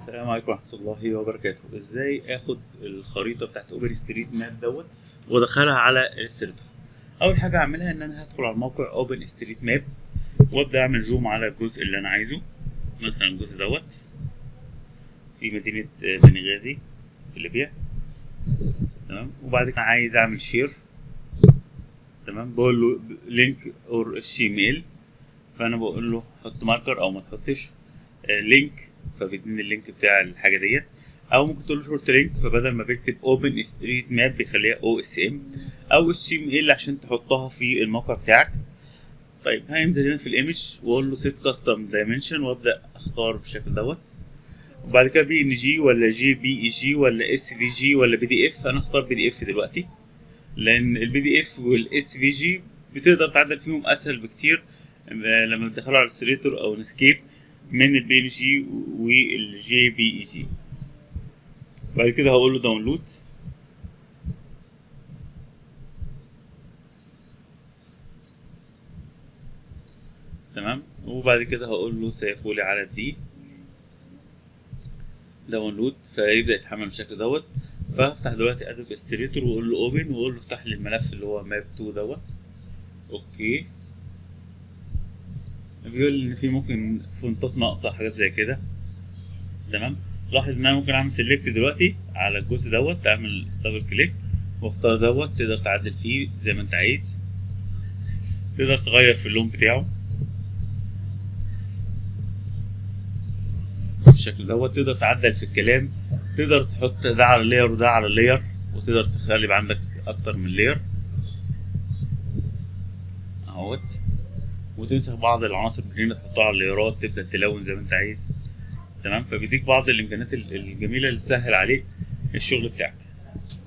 السلام عليكم ورحمة الله وبركاته ازاي اخد الخريطة بتاعت اوبن ستريت ماب دوت وادخلها على السيرفر اول حاجة اعملها ان انا هدخل على الموقع اوبن ستريت ماب وابدا اعمل زوم على الجزء اللي انا عايزه مثلا الجزء دوت في مدينة بنغازي في ليبيا تمام وبعد كده عايز اعمل شير تمام بقول له لينك اور اتش فانا بقول له حط ماركر او ما تحطش آه، لينك فبيديني اللينك بتاع الحاجه ديت او ممكن تقول له شورت لينك فبدل ما بيكتب اوبن ستريت ماب بيخليها او اس ام او اتش ام ال عشان تحطها في الموقع بتاعك طيب هينزل هنا في الايمج واقول له سيت كاستم دايمنشن وابدا اختار بالشكل دوت وبعد كده بي ان جي ولا جي بي اي جي ولا اس في جي ولا بي دي اف انا اختار بي دي اف دلوقتي لان البي دي اف والاس في جي بتقدر تعدل فيهم اسهل بكتير آه، لما تدخلوا على الستريتور او نسكيب من البي ان جي والجي بي اي جي بعد كده هقول له داونلود تمام وبعد كده هقول له سيفولي على الدي داونلود فيبدا يتحمل بالشكل دوت فافتح دلوقتي ادوب ستريتور واقول له اوبن واقول له افتح لي الملف اللي هو ماب 2 دوت اوكي بيقول لي ان في ممكن فونتات ناقصه حاجات زي كده تمام لاحظ ان انا ممكن اعمل سيلكت دلوقتي على الجزء دوت اعمل دبل كليك واختار دوت تقدر تعدل فيه زي ما انت عايز تقدر تغير في اللون بتاعه بالشكل دوت تقدر تعدل في الكلام تقدر تحط ده على لاير وده على لاير وتقدر تخلي يبقى عندك اكتر من لاير اهوت وتنسخ بعض العناصر من هنا تحطها على اللايرات تبدا تلون زي ما انت عايز تمام فبيديك بعض الامكانيات ال- الجميله اللي تسهل عليك الشغل بتاعك